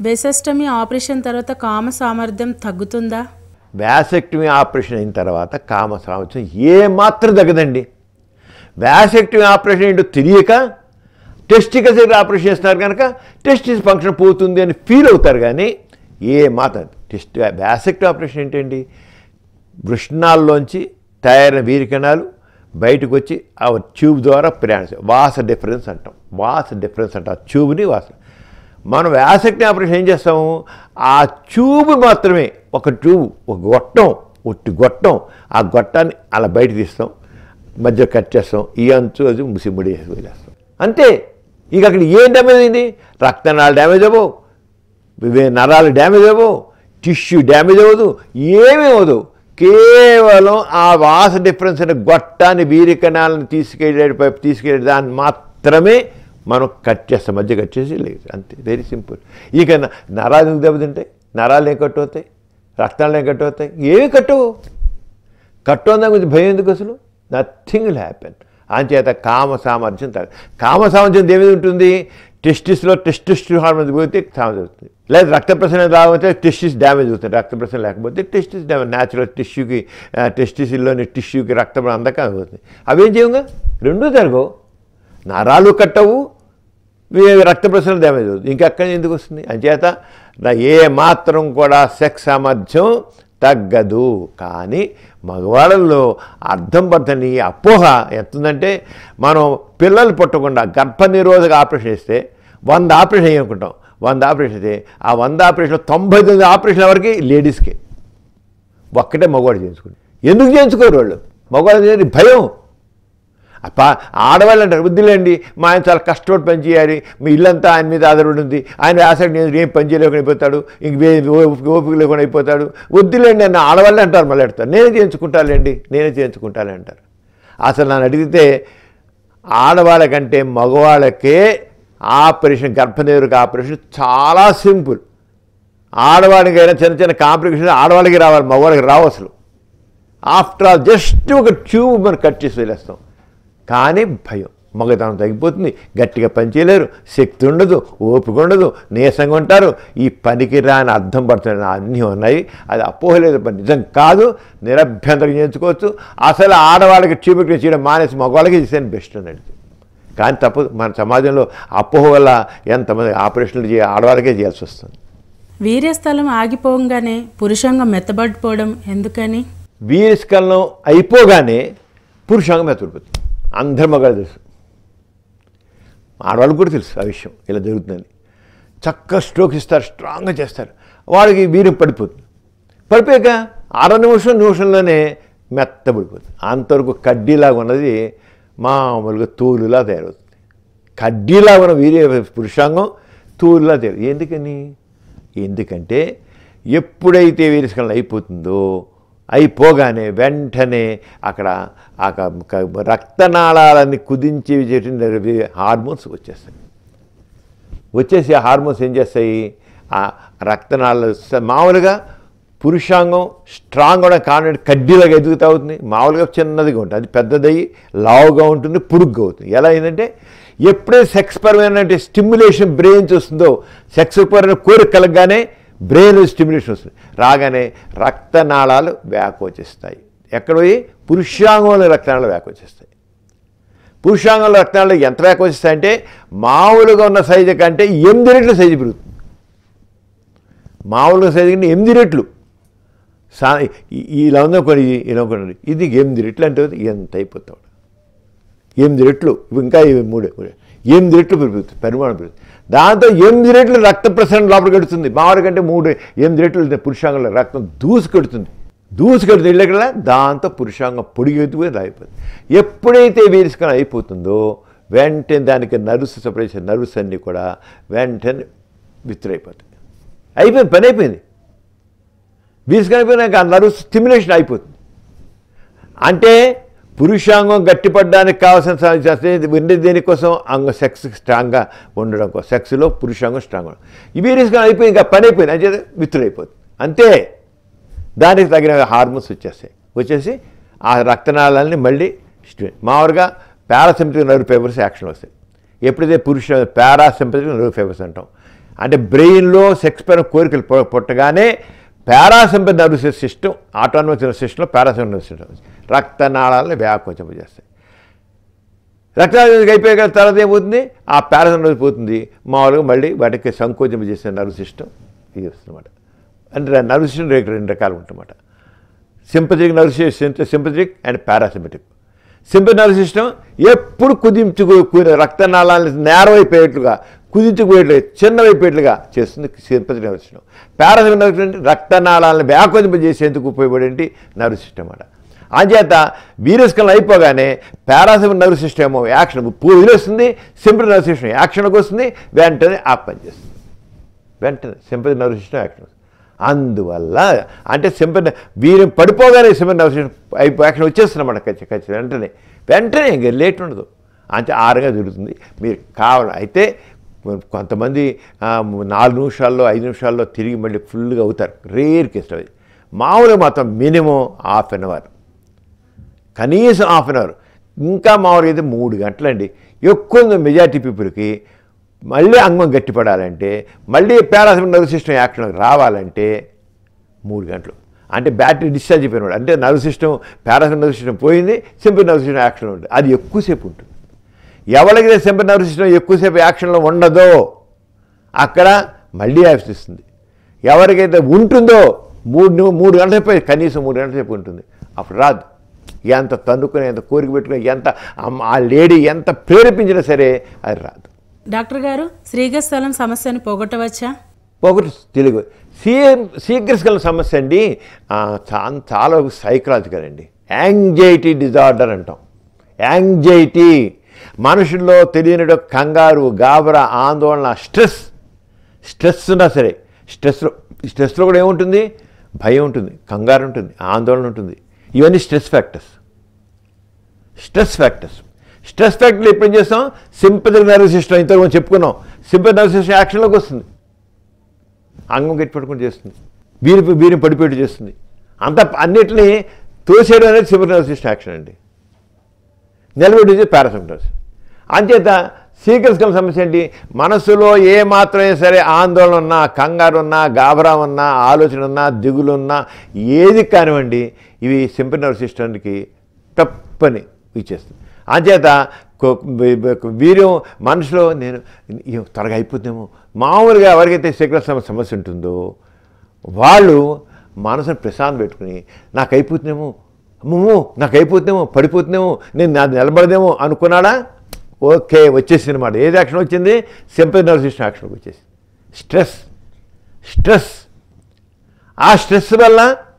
బేసెస్టమీ operation తర్వాత కామ సామర్థ్యం తగ్గుతుందా వ్యాసెక్టమీ ఆపరేషన్ అయిన తర్వాత కామ సామర్థ్యం ఏమాత్రం తగ్గదండి వ్యాసెక్టమీ ఆపరేషన్ ఏంటో తెలియక టెస్టికల్స్ దగ్గర ఆపరేషన్ చేస్తున్నారు కనుక టెస్టిస్ ఫంక్షన్ పోతుంది అని ఫీల్ అవుతారు కానీ ఏ మాత్రం టెస్ట్ వ్యాసెక్టమీ ఆపరేషన్ ఏంటండి వృష్ణాల్లోంచి తయారైన వీరికణాలు బయటకు వచ్చి ఆ ట్యూబ్ ద్వారా ప్రయాణిస్తాయి వాస డిఫరెన్స్ అంటాం వాస డిఫరెన్స్ అంటాం ఆ ట్యూబ్ని వాస మనం వ్యాసక్ని ఆపరేషన్ ఏం చేస్తాము ఆ ట్యూబ్ మాత్రమే ఒక ట్యూబ్ ఒక గొట్టం ఒట్టి గొట్టం ఆ గొట్టాన్ని అలా బయట తీస్తాం మధ్య కట్ చేస్తాం ఈ అంచు అది ముసిముడి వేసి వదిలేస్తాం అంతే ఇక అక్కడ ఏం డ్యామేజ్ అయింది రక్తనాళాలు డ్యామేజ్ అవ్వవు ఇవే నరాలు డ్యామేజ్ అవ్వవు టిష్యూ డ్యామేజ్ అవ్వదు ఏమీ అవ్వదు కేవలం ఆ వాస డిఫరెన్స్ అనే గొట్టాన్ని వీరికణాలను తీసుకెళ్ళే పైపు తీసుకెళ్ళే దాన్ని మాత్రమే మనం కట్ చేస్తాం మధ్య కట్ చేసి లేదు అంతే వెరీ సింపుల్ ఇక న- నరాలు ఎందుకు దెబ్బతింటాయి నరాలు ఏం కట్టు అవుతాయి రక్తాలు ఏం కట్టు అవుతాయి ఏమి కట్టవు కట్టు అందా గురించి భయం ఎందుకు అసలు నథింగ్ విల్ హ్యాపెన్ అంచేత కామ సామర్థ్యం తగ్గ కామ సామర్థ్యం దేని మీద ఉంటుంది టెస్టిస్లో టెస్టిస్ హార్మోన్ పోతే సామర్థ్యం అవుతుంది లేదా రక్త ప్రసరణ రాకపోతే టెస్టిస్ డ్యామేజ్ అవుతుంది రక్త ప్రసరణ లేకపోతే టెస్టిస్ డ్యామేజ్ న్యాచురల్ టిష్యూకి టెస్టిస్లోని టిష్యూకి రక్త అందక అవుతుంది అవేం చేయంగా రెండూ జరగవు నరాలు కట్టవు వీ- రక్త ప్రసరణ డ్యామేజ్ అవుతుంది ఇంకెక్కడ ఎందుకు వస్తుంది అంచేత నా ఏ మాత్రం కూడా సెక్స్ సామర్థ్యం తగ్గదు కానీ మగవాళ్ళల్లో అర్థం పద్ధని అపోహ ఎంతుందంటే మనం పిల్లలు పుట్టకుండా గర్భ నిరోధక ఆపరేషన్ చేస్తే వంద ఆపరేషన్ అయ్యనుకుంటాం వంద ఆపరేషన్ అయితే ఆ వంద ఆపరేషన్ తొంభై తొమ్మిది ఆపరేషన్ వరకు లేడీస్కే ఒక్కటే మగవాడు చేయించుకుని ఎందుకు చేయించుకోరు వాళ్ళు మగవాడు చేయాలి భయం అప్ప ఆడవాళ్ళు అంటారు వద్దులేండి మా ఆయన చాలా కష్టపడి పని చేయాలి మీ ఇల్లంతా ఆయన మీద ఆధారపడి ఉంది ఆయన ఆసక్తి నేను ఏం పని చేయలేకుండా అయిపోతాడు ఇంక వే ఓపిక ఓపిక లేకుండా అయిపోతాడు వద్దులేండి అన్న ఆడవాళ్ళు అంటారు మళ్ళీ అంటారు నేనే చేయించుకుంటాలేండి నేనే చేయించుకుంటాలే అంటారు అసలు నన్ను అడిగితే ఆడవాళ్ళకంటే మగవాళ్ళకే ఆపరేషన్ గర్భనిరోధక ఆపరేషన్ చాలా సింపుల్ ఆడవాడికైనా చిన్న చిన్న కాంప్లికేషన్ ఆడవాళ్ళకి రావాలి మగవాళ్ళకి రావు అసలు ఆఫ్టర్ ఆల్ జస్ట్ ఒక ట్యూబ్ మనం కట్ చేసి వదిలేస్తాం కానీ భయం మగతనం తగ్గిపోతుంది గట్టిగా పనిచేయలేరు శక్తి ఉండదు ఓపిక ఉండదు నీరసంగా ఉంటారు ఈ పనికి రాని అర్థం పడుతుంది అన్నీ ఉన్నాయి అది అపోహలేదు పని నిజం కాదు నిరభ్యంతరం చేయించుకోవచ్చు అసలు ఆడవాళ్ళకి ట్యూబ్ చేయడం మానేసి మగవాళ్ళకి చేసేది బెస్ట్ అన్నది కానీ తప్పదు మన సమాజంలో అపోహ వల్ల ఎంతమంది ఆపరేషన్లు చేయ ఆడవాళ్ళకే చేయాల్సి వస్తుంది వీర్యస్థలం ఆగిపోగానే పురుషంగం మెత్తబడిపోవడం ఎందుకని వీరస్కలనం అయిపోగానే పురుషాంగం మెత్తడిపోతుంది అందరి మగాళ్ళు తెలుసు ఆడవాళ్ళకి కూడా తెలుసు ఆ విషయం ఇలా జరుగుతుందని చక్కగా స్ట్రోక్ ఇస్తారు స్ట్రాంగ్గా చేస్తారు వాళ్ళకి వీర్యం పడిపోతుంది పడిపోయాక అర నిమిషం నిమిషంలోనే మెత్తబడిపోతుంది అంతవరకు కడ్డీలాగా ఉన్నది మామూలుగా తూలులా తయారవుతుంది కడ్డీలా ఉన్న వీర్య పురుషాంగం తూలులా తయారు ఎందుకని ఎందుకంటే ఎప్పుడైతే వీరస్కలనం అయిపోతుందో అయిపోగానే వెంటనే అక్కడ ఆ క- క- రక్తనాళాలని కుదించి చేసిన హార్మోన్స్ వచ్చేస్తాయి వచ్చేసి ఆ హార్మోన్స్ ఏం చేస్తాయి ఆ రక్తనాళ మామూలుగా పురుషాంగం స్ట్రాంగ్ కూడా కారణం కడ్డీలాగా ఎదుగుతూ అవుతుంది మామూలుగా చిన్నదిగా ఉంటుంది అది పెద్దదయ్యి లావుగా ఉంటుంది పురుగ్గా అవుతుంది ఎలా అయిందంటే ఎప్పుడైతే సెక్స్ పరమైన స్టిమ్యులేషన్ బ్రెయిన్ వస్తుందో సెక్స్ పరమైన కోరిక కలగగానే బ్రెయిన్ స్టిమ్యులేషన్ వస్తుంది రాగానే రక్తనాళాలు వ్యాకోచిస్తాయి ఎక్కడ పోయి పురుషాంగంలో రక్తనాళాలు వ్యాకోచిస్తాయి పురుషాంగంలో రక్తనాళాలు ఎంత వ్యాకోచిస్తాయంటే మామూలుగా ఉన్న సైజు కంటే ఎనిమిది రెట్లు సైజు పెరుగుతుంది మామూలుగా సైజు కంటే ఎనిమిది రెట్లు సా ఈ- ఇలా ఉందో కొన్ని ఇలా కొన్ని ఇది ఎనిమిది రెట్లు అంటే ఎంత అయిపోతాడు ఎనిమిది రెట్లు ఇంకా ఇవి మూడే మూడే ఎనిమిది రెట్లు పెరుగుతుంది పరిమాణం పెరుగుతుంది దాంతో ఎనిమిది రెట్లు రక్త ప్రసరణ లోపలికి వెడుతుంది మామూలు కంటే మూడు ఎనిమిది రెట్లు పురుషాంగంలో రక్తం దూసుకెడుతుంది దూసుకెడుతుంది ఇళ్ళకల్లా దాంతో పురుషాంగం పొడిగి ఎత్తుకుని రాయిపోతుంది ఎప్పుడైతే వీరిస్కలం అయిపోతుందో వెంటనే దానికి నర్వ్స్ సపరేషన్ నర్వ్స్ అన్నీ కూడా వెంటనే విత్తురైపోతాయి అయిపోయింది పని అయిపోయింది వీరిస్కలం అయిపోయినాక ఆ నర్వ్స్ స్టిమ్యులేషన్ అయిపోతుంది అంటే పురుషాంగం గట్టిపడడానికి కావాల్సిన స- స- ఉండే దేనికోసం అంగ సెక్స్ స్ట్రాంగ్గా ఉండడం కోసం సెక్స్లో పురుషాంగం స్ట్రాంగ్ ఉండడం ఇవి రిస్క్ అయిపోయింది ఇంకా పని అయిపోయింది అంటే విత్తులైపోతుంది అంతే దానికి తగిన హార్మోన్స్ వచ్చేస్తాయి వచ్చేసి ఆ రక్తనాళాలని మళ్ళీ స్టి- మామూలుగా పారాసింపతిక్ నర్వ్ ఫైబర్స్ యాక్షన్ వస్తాయి ఎప్పుడైతే పురుష పారాసింపతిక్ నర్వ్ ఫైబర్స్ అంటాం అంటే బ్రెయిన్లో సెక్స్ పైన కోరికలు పు- పుట్టగానే parasympathetic nervous system autonomous nervous సిస్టంలో పారాసింపతి నర్వస్ సిస్టమ్ రక్తనాళాలను వ్యాకోచింపజేస్తాయి రక్తనాళాలు అయిపోయాక తర్వాత ఏమవుతుంది ఆ పారాసింపతి పోతుంది మామూలుగా మళ్ళీ వాటికి సంకోచింపజేసే నర్వ్ సిస్టమ్ ఇది వస్తుందన్నమాట అంటే నర్వ్ సిస్టమ్ రెండు రెండు రకాలు ఉంటుందన్నమాట sympathetic nerve system sympathetic and parasympathetic sympathetic nerve system ఎప్పుడు కుదించుకు కు- రక్తనాళాలను నేరవైపోయేట్లుగా కుదించుకుపోయేట్లుగా చిన్నవైపోయేట్లుగా చేస్తుంది sympathetic nerve system parasympathetic nerve system రక్తనాళాలను వ్యాకోదింపజేసేందుకు ఉపయోగపడేటి నర్వ్ సిస్టమ్ అన్నమాట అంచేత వీరస్కలం అయిపోగానే పారాసింపథిక్ నర్వ్ సిస్టమ్ యాక్షన్ వదిలేస్తుంది సింపథిక్ నర్వ్ సిస్టమ్ యాక్షన్కి వస్తుంది వెంటనే ఆ పని చేస్తుంది వెంటనే సింపతి నర్వ్ సిస్టమ్ యాక్షన్ అందువల్ల అంటే సింపతి వీరం పడిపోగానే సింపతి నర్వ్ సిస్టమ్ అయిపో యాక్షన్ వచ్చేస్తున్నమాట ఖచ్చితంగా ఖచ్చితంగా వెంటనే వెంటనే ఇంక లేట్ ఉండదు అంటే ఆరుగా జరుగుతుంది మీరు కావాలి అయితే కొంతమంది ఆ, నాలుగు నిమిషాల్లో ఐదు నిమిషాల్లో తిరిగి మళ్ళీ ఫుల్గా అవుతారు రేర్ కేసులు అవి మామూలుగా మాత్రం మినిమం హాఫ్ అన్ అవర్ కనీసం హాఫ్ అన్ అవర్ ఇంకా మామూలుగా అయితే మూడు గంటలండి ఎక్కువ మెజార్టీ పీపుల్కి మళ్ళీ అంగం గట్టిపడాలంటే మళ్ళీ పారాసిమల్ నర్వ్ సిస్టమ్ యాక్షన్కి రావాలంటే మూడు గంటలు అంటే బ్యాటరీ డిశ్చార్జ్ అయిపోయినాడు అంటే nerve system parasympathetic nerve system పోయింది సింపుల్ నర్వ్ సిస్టమ్ యాక్షన్ ఉంటుంది అది ఎక్కువసేపు ఉంటుంది ఎవరికైతే సింపుల్ నర్వ్ సిస్టమ్ ఎక్కువసేపు యాక్షన్లో ఉండదో అక్కడ మళ్ళీ ఆఫిస్తుంది ఎవరికైతే ఉంటుందో మూడు ని- మూడు గంటల సేపు కనీసం మూడు గంటల సేపు ఉంటుంది అప్పుడు రాదు ఎంత తన్నుకుని ఎంత కోరిక పెట్టుకుని ఎంత అమ్మ- ఆ లేడీ ఎంత ప్రేరేపించినా సరే అది రాదు డాక్టర్ గారు శ్రీగస్థలం సమస్యను పోగొట్టవచ్చా ఒకటి తెలుగు సీ శీఘ్రస్కల సమస్య అండి ఆ, చా- చాలా సైకలాజికల్ అండి యాంగ్జైటీ డిజార్డర్ అంటాం యాంగ్జైటీ మనుషుల్లో తెలియని కంగారు గాబరా ఆందోళన స్ట్రెస్ స్ట్రెస్ ఉన్నా సరే స్ట్రెస్లో స్ట్రెస్లో కూడా ఏముంటుంది భయం ఉంటుంది కంగారు ఉంటుంది ఆందోళన ఉంటుంది ఇవన్నీ stress factors stress factors stress ఫ్యాక్టర్లు ఎప్పుడు ఏం చేస్తాం సింపథిక్ నర్వ్ సిస్టమ్ ఇంతకు మనం చెప్పుకున్నాం సింపథిక్ నర్వ్ సిస్టమ్ యాక్షన్లోకి వస్తుంది అంగం గట్టి పట్టుకుని చేస్తుంది వీరి వీరిని పడిపోయేట్టు చేస్తుంది అంత అన్నిటిని తోసేయడం అనేది సింపథిక్ నర్వ్ సిస్టమ్ యాక్షన్ అండి నిలబెట్టేది పారాసిమటర్స్ అంచేత సీకర్స్కల సమస్య ఏంటి మనసులో ఏ మాత్రమే సరే ఆందోళన ఉన్నా కంగారు ఉన్నా గాబరా ఉన్నా ఆలోచన ఉన్నా దిగులు ఉన్నా ఏది కానివ్వండి ఇవి సింపుల్ నర్వ్ సిస్టమ్కి తప్పని ఇచ్చేస్తుంది అంచేత కొ- వీ- వీ- వీర్యం మనసులో నేను ఇ- త్వరగా అయిపోతుందేమో మామూలుగా ఎవరికైతే సీకర్ సమస్య ఉంటుందో వాళ్ళు మనసును ప్రశాంతం పెట్టుకుని నాకు అయిపోతుందేమో అమ్మమ్మో నాకు అయిపోతుందేమో పడిపోతుందేమో నేను నాది నిలబడదేమో అనుకున్నాడా ఓకే వచ్చేసింది అనమాట ఏది యాక్షన్ వచ్చింది సింపతి నర్వ్ సిస్టమ్ యాక్షన్కి వచ్చేసింది స్ట్రెస్ స్ట్రెస్ ఆ స్ట్రెస్ వల్ల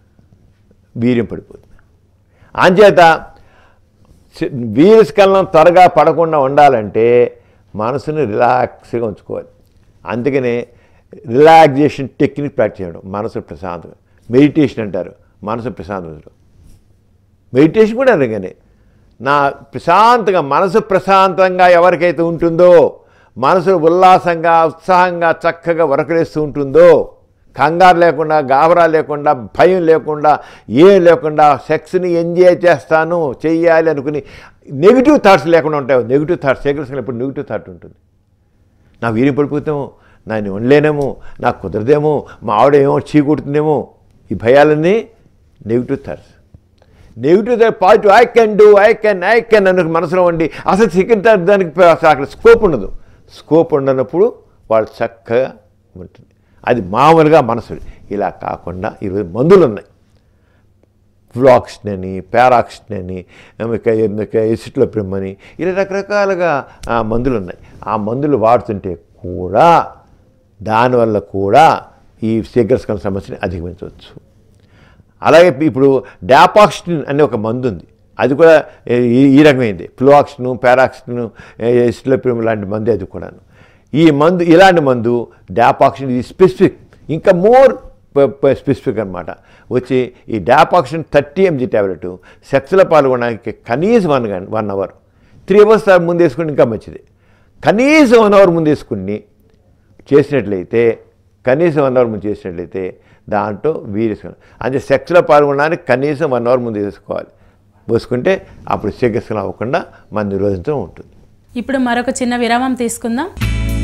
వీర్యం పడిపోతుంది అంచేత సి- వీరస్కలనం త్వరగా పడకుండా ఉండాలంటే మనసుని రిలాక్స్గా ఉంచుకోవాలి అందుకనే రిలాక్సేషన్ టెక్నిక్ ప్రాక్టీస్ చేయడం మనసు ప్రశాంతంగా మెడిటేషన్ అంటారు మనసు ప్రశాంతం ఉంచడం మెడిటేషన్ కూడా అలాగనే నా ప్రశాంతంగా మనసు ప్రశాంతంగా ఎవరికైతే ఉంటుందో మనసు ఉల్లాసంగా ఉత్సాహంగా చక్కగా వరకలేస్తూ ఉంటుందో కంగారు లేకుండా గాబరా లేకుండా భయం లేకుండా ఏం లేకుండా సెక్స్ని ఎంజాయ్ చేస్తాను చెయ్యాలి అనుకుని నెగిటివ్ థాట్స్ లేకుండా ఉంటాయి నెగిటివ్ థాట్స్ సేకరించిన ఇప్పుడు నెగిటివ్ థాట్ ఉంటుంది నా వీరి పడిపోతామో నేను ఉండలేనేమో నాకు కుదరదేమో మా ఆవిడ ఏమో చీకొడుతుందేమో ఈ భయాలన్నీ negative thoughts negative positive I can do I can I can అన్న మనసులో ఉండి అసలు సెకండ్ థాట్ దానికి ప- అసలు అక్కడ స్కోప్ ఉండదు స్కోప్ ఉండనప్పుడు వాళ్ళు చక్కగా ఉంటుంది అది మామూలుగా మనసు ఇలా కాకుండా ఈరోజు మందులు ఉన్నాయి ఫ్లాక్సిన్ అని పారాక్సిన్ అని ఎసిట్లోప్రిమ్ అని ఇలా రకరకాలుగా ఆ, మందులు ఉన్నాయి ఆ మందులు వాడుతుంటే కూడా దానివల్ల కూడా ఈ శీఘ్రస్కరణ సమస్యని అధిగమించవచ్చు అలాగే ఇప్పుడు డాపాక్సిన్ అనే ఒక మందు ఉంది అది కూడా ఈ- ఈ రకమైంది ఫ్లోఆక్సిన్ పారాక్సిన్ ఎసిట్లోప్రిమ్ లాంటి మందు అది కూడాను ఈ మందు ఇలాంటి మందు డాపాక్సిన్ ఇది స్పెసిఫిక్ ఇంకా మోర్ స్పెసిఫిక్ అనమాట వచ్చి ఈ డాపాక్సిన్ థర్టీ ఎంజీ ట్యాబ్లెట్ సెక్స్లో పాల్గొనడానికి కనీసం వన్ గంట వన్ అవర్ త్రీ అవర్స్ ముందు వేసుకుంటే ఇంకా మంచిది కనీసం వన్ అవర్ ముందు వేసుకుని చేసినట్లయితే కనీసం వన్ అవర్ ముందు చేసినట్లయితే దాంట్లో వీరేసుకోవాలి అంటే సెక్స్లో పాల్గొనడానికి కనీసం వన్ అవర్ ముందు వేసుకోవాలి వేసుకుంటే అప్పుడు శీఘ్రస్కలం అవ్వకుండా మన నిరోధించడం ఉంటుంది ఇప్పుడు మరొక చిన్న విరామం తీసుకుందాం